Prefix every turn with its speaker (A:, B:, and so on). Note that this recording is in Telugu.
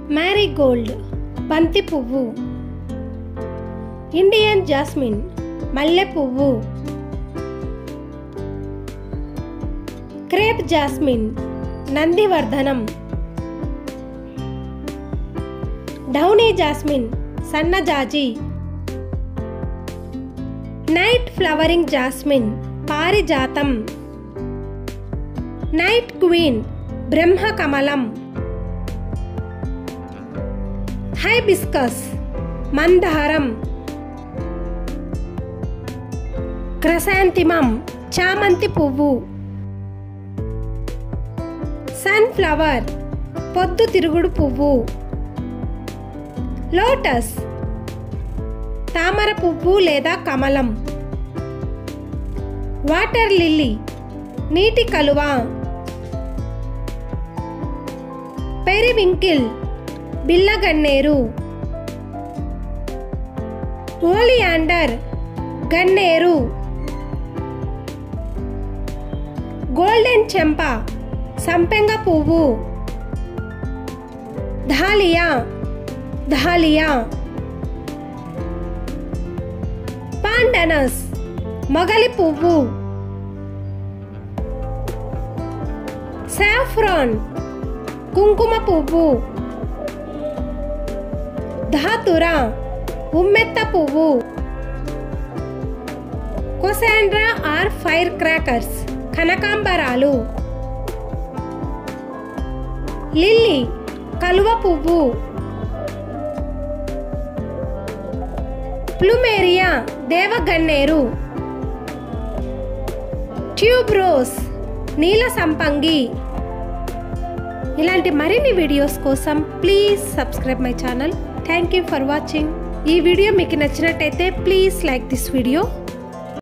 A: మ్యారీగోల్డ్ బంతి పువ్వు ఇండియన్ జాస్మిన్ మల్లె పువ్వు క్రేప్ జాస్మిన్ నందివర్ధనం డౌనీ జాస్మిన్ సన్నజాజి నైట్ ఫ్లవరింగ్ జాస్మిన్ పారిజాతం నైట్ క్వీన్ బ్రహ్మకమలం హైబిస్కస్ మందారం క్రసాంతిమం చామంతి పువ్వు సన్ఫ్లవర్ పొద్దు తిరుగుడు పువ్వు లోటస్ తామర పువ్వు లేదా కమలం వాటర్ లిల్లీ నీటి కలువ పెరివింకిల్ బిల్లగన్నేరు ఓలియాండర్ గన్నేరు గోల్డెన్ చెంప సంపెంగ పువ్వు ధాలియా ధాలియా పాండనస్ మొగలి పువ్వు సాఫ్రాన్ కుంకుమ పువ్వు ధాతుర ఉమ్మెత్త పువ్వు కొసాండ్రా ఆర్ ఫైర్ క్రాకర్స్ కనకాంబరాలు లిల్లీ కలువ పువ్వు ప్లుమేరియా దేవగన్నేరు ట్యూబ్రోస్ నీల సంపంగి ఇలాంటి మరిన్ని వీడియోస్ కోసం please subscribe my channel thank you for watching ఈ వీడియో మీకు నచ్చినట్టయితే ప్లీజ్ లైక్ దిస్ వీడియో